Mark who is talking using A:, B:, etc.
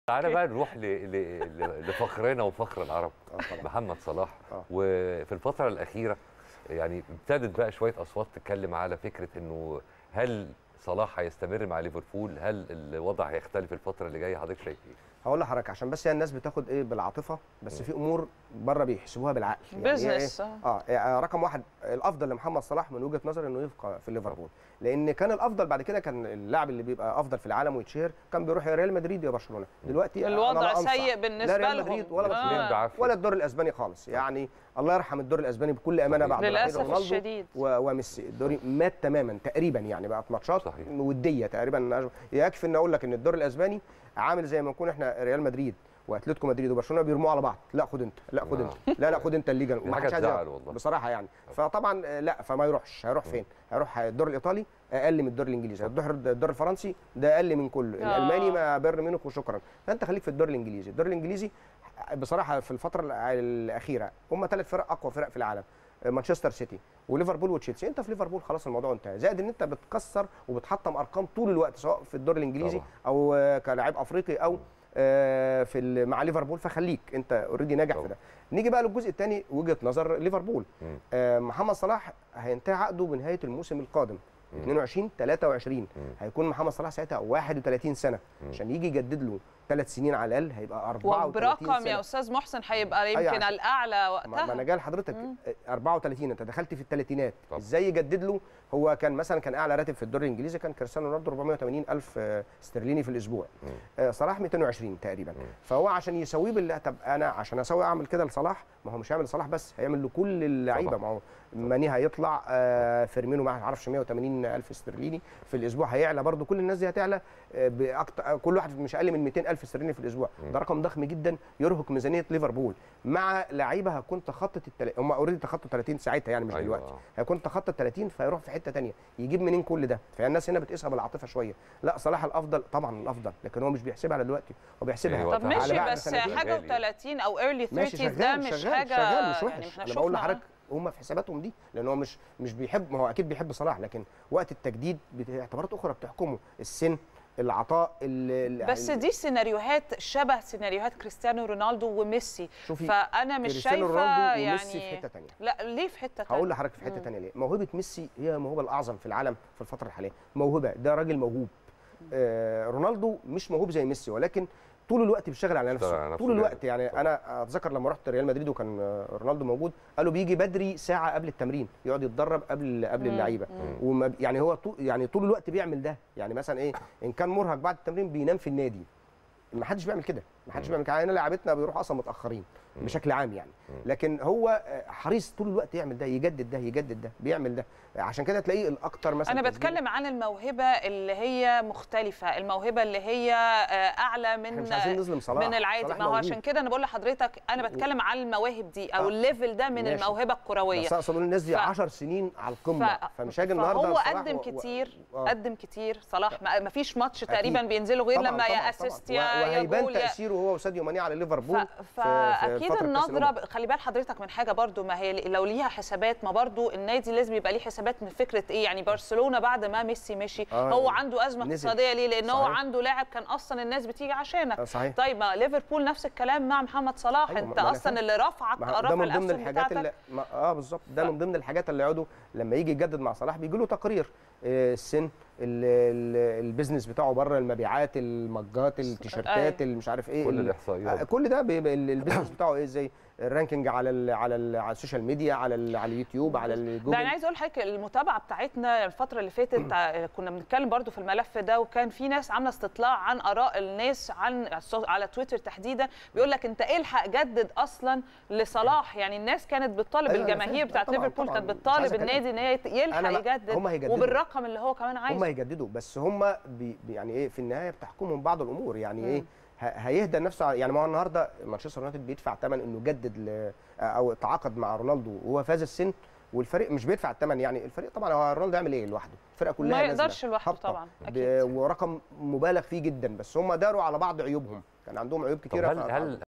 A: تعالى بقى نروح ل... ل... ل- لفخرنا وفخر العرب محمد صلاح
B: آه.
A: وفي الفترة الأخيرة يعني ابتدت بقى شوية أصوات تتكلم على فكرة إنه هل صلاح هيستمر مع ليفربول؟ هل الوضع هيختلف الفترة اللي جاية؟ حضرتك شايف إيه؟
B: هقول لحضرتك عشان بس هي الناس بتاخد ايه بالعاطفه بس في امور بره بيحسبوها بالعقل هي
C: بيزنس،
B: إيه؟
C: آه.
B: اه يعني رقم واحد الافضل لمحمد صلاح من وجهه نظري انه يبقى في ليفربول لان كان الافضل بعد كده كان اللاعب اللي بيبقى افضل في العالم ويتشهر كان بيروح يا ريال مدريد يا برشلونه دلوقتي أنا
C: الوضع
B: لا أنصح
C: سيء بالنسبة
B: لا ريال
C: لهم.
B: مدريد ولا
C: آه.
B: برشلونه
A: بعافية.
B: ولا الدور الاسباني خالص يعني الله يرحم الدور الاسباني بكل امانه
A: صحيح.
B: بعد رحيل
C: للأسف
B: رونالدو
C: الشديد.
B: و- وميسي الدوري مات تماما تقريبا يعني بقت ماتشات
A: صحيح.
B: وديه تقريبا يكفي ان اقول لك ان الدور الاسباني عامل زي ما نكون احنا ريال مدريد واتلتيكو مدريد وبرشلونه بيرموا على بعض لا خد انت لا خد
A: آه.
B: انت لا لا خد انت الليجا
A: دي
B: وما
A: حاجة
B: حدش عايز
A: تزعل
B: يلعب.
A: والله.
B: بصراحه يعني فطبعا آه، لا فما يروحش هيروح فين هيروح الدور الايطالي اقل من الدور الانجليزي هيروح الدور الفرنسي ده اقل من كله
C: آه.
B: الالماني ما بيرن ميونخ وشكرا فانت خليك في الدور الانجليزي الدور الانجليزي بصراحه في الفتره الاخيره هم ثلاث فرق اقوى فرق في العالم مانشستر سيتي وليفربول وتشيلسي انت في ليفربول خلاص الموضوع انتهى زائد ان انت بتكسر وبتحطم ارقام طول الوقت سواء في الدور الانجليزي
A: طبعا.
B: او آه، كلاعب افريقي او آه، في ال- مع ليفربول فخليك انت اوريدي ناجح
A: طبعا.
B: في ده نيجي بقى للجزء الثاني وجهه نظر ليفربول
A: مم.
B: آه، محمد صلاح هينتهي عقده بنهايه الموسم القادم 22 23 هيكون محمد صلاح ساعتها 31 سنه عشان يجي يجدد له ثلاث سنين على الاقل هيبقى 34
C: وبرقم
B: سنة.
C: يا استاذ محسن هيبقى
B: أيوة
C: يمكن
B: عشان-
C: الاعلى
B: ما ما انا
C: وقتها
B: جاي لحضرتك 34 انت دخلت في الثلاثينات
A: طبعا.
B: ازاي يجدد له هو كان مثلا كان اعلى راتب في الدوري الانجليزي كان كريستيانو رونالدو 480 الف آه، استرليني في الاسبوع آه، صلاح 220 تقريبا فهو عشان يسويه بال طب انا عشان اسوي اعمل كده لصلاح ما هو مش هيعمل لصلاح بس هيعمل لكل اللعيبه
A: طبعا.
B: ما هو ماني هيطلع آه، فيرمينو ما اعرفش 180 الف استرليني في الاسبوع هيعلى برضو كل الناس دي هتعلى آه، باكتر كل واحد مش اقل من 200 الف استرليني في الاسبوع ده رقم ضخم جدا يرهق ميزانيه ليفربول مع لعيبه هتكون تخطت التل... هم اوريدي تخطوا 30 ساعتها يعني مش
A: أيوة.
B: دلوقتي هيكون تخطى 30 فيروح في حته ثانيه يجيب منين كل ده فالناس هنا بتقيسها بالعاطفه شويه لا صلاح الافضل طبعا الافضل لكن هو مش بيحسبها على دلوقتي هو بيحسبها
A: أيوة.
C: طب
A: على
C: ماشي
B: بعد
C: بس
B: سنتين.
C: حاجه
A: غالي.
C: و30 او ايرلي
B: ماشي
C: 30 ده
B: شغال
C: مش
B: شغال
C: حاجه
B: شغال مش
C: يعني
B: وحش
C: احنا
B: انا بقول
C: شفنا-
B: لحضرتك هم في حساباتهم دي لان هو مش مش بيحب ما هو اكيد بيحب صلاح لكن وقت التجديد بت- اعتبارات اخرى بتحكمه السن العطاء ال- ال-
C: بس دي سيناريوهات شبه سيناريوهات كريستيانو رونالدو وميسي
B: شوفي،
C: فانا مش
B: كريستيانو
C: شايفه
B: رونالدو
C: يعني
B: وميسي في حتة تانية.
C: لا ليه في حته تانية
B: هقول لحضرتك في حته ثانيه ليه موهبه ميسي هي الموهبه الاعظم في العالم في الفتره الحاليه موهبه ده راجل موهوب آه رونالدو مش موهوب زي ميسي ولكن طول الوقت بيشتغل على
A: بيشتغل على
B: نفسه
A: نفسه
B: طول الوقت
A: جامد.
B: يعني
A: طبعا.
B: انا اتذكر لما رحت ريال مدريد وكان آه، رونالدو موجود قالوا بيجي بدري ساعه قبل التمرين يقعد يتدرب قبل قبل اللعيبه وما يعني هو طول يعني طول الوقت بيعمل ده يعني مثلا ايه ان كان مرهق بعد التمرين بينام في النادي ما حدش بيعمل كده ما حدش بيعمل كده يعني لعيبتنا بيروحوا اصلا متاخرين بشكل عام يعني لكن هو آه، حريص طول الوقت يعمل ده يجدد ده يجدد ده بيعمل ده عشان كده تلاقيه الاكتر مثلا
C: انا
B: تسجيل.
C: بتكلم عن الموهبه اللي هي مختلفه الموهبه اللي هي آه، اعلى من
B: إحنا مش عايزين نظلم صلاح.
C: من العادي
B: صلاح
C: ما هو
B: موهوب.
C: عشان كده انا بقول لحضرتك انا بتكلم عن المواهب دي او
B: آه.
C: الليفل ده من
B: ماشي.
C: الموهبه الكرويه
B: بس اقصد اقول الناس دي
C: ف-
B: 10 سنين على القمه
C: ف-
B: فمش هاجي النهارده
C: فهو
B: صلاح
C: قدم
B: و- و-
C: كتير
B: آه.
C: قدم كتير صلاح ما ما فيش ماتش
B: أكيد.
C: تقريبا بينزلوا غير
B: طبعاً
C: لما
B: طبعاً
C: يا اسيست
B: طبعاً.
C: يا يا
B: وهيبان
C: جول يا
B: تاثيره هو وساديو ماني على ليفربول
C: ف...
B: في- في
C: فاكيد
B: فترة كأس
C: النظره
B: الأمم.
C: ب- خلي بال حضرتك من حاجه برضو ما هي لو ليها حسابات ما برضو النادي لازم يبقى ليه حسابات من فكره ايه يعني برشلونه بعد ما ميسي مشي
B: آه،
C: هو عنده ازمه
B: نزل.
C: اقتصاديه ليه لان هو
B: صحيح.
C: عنده لاعب كان اصلا الناس بتيجي عشانك
B: آه، صحيح.
C: طيب ما ليفربول نفس الكلام مع محمد صلاح
B: أيوة،
C: انت
B: ما أنا
C: اصلا
B: فاهم.
C: اللي رفعك
B: ما هو ده
C: رفع
B: من ضمن
C: الاسهم
B: الحاجات
C: بتاعتك
B: اللي ما اه بالظبط ده من ضمن الحاجات اللي يقعدوا لما يجي يجدد مع صلاح بيجي له تقرير آه، السن ال- ال- البيزنس بتاعه بره المبيعات المجات التيشيرتات اللي مش عارف ايه
A: كل
B: ال-
A: الإحصائيات.
B: آه، كل ده بيبقى ال- البيزنس بتاعه ايه ازاي الرانكينج على ال على ال على السوشيال ميديا على ال على اليوتيوب على
C: ده
B: الجوجل
C: انا عايز اقول لحضرتك المتابعه بتاعتنا الفتره اللي فاتت ع- كنا بنتكلم برضو في الملف ده وكان في ناس عامله استطلاع عن اراء الناس عن السو- على تويتر تحديدا بيقول لك انت الحق جدد اصلا لصلاح يعني الناس كانت بتطالب
B: أيوة، أنا
C: الجماهير
B: فاهم.
C: بتاعت
B: طبعاً،
C: ليفربول
B: طبعاً.
C: كانت
B: مش عايز
C: بتطالب
B: أتكلم.
C: النادي ان هي يلحق
B: أنا لا،
C: يجدد
B: هم هيجددوا.
C: وبالرقم اللي هو كمان
B: هم
C: عايزه
B: هيجددوا بس هم بي بي- يعني ايه في النهايه بتحكمهم بعض الامور يعني ايه ه- هيهدى نفسه على- يعني ما هو النهارده مانشستر يونايتد بيدفع ثمن انه يجدد ل او تعاقد مع رونالدو وهو فاز السن والفريق مش بيدفع الثمن يعني الفريق طبعا هو رونالدو يعمل ايه لوحده الفرقه كلها
C: ما
B: نازلة
C: يقدرش لوحده
B: هابطة
C: طبعاً،
B: ب-
C: أكيد.
B: ورقم مبالغ فيه جدا بس هم داروا على بعض عيوبهم كان عندهم عيوب
A: طب
B: كتيره
A: هل
B: ف-
A: هل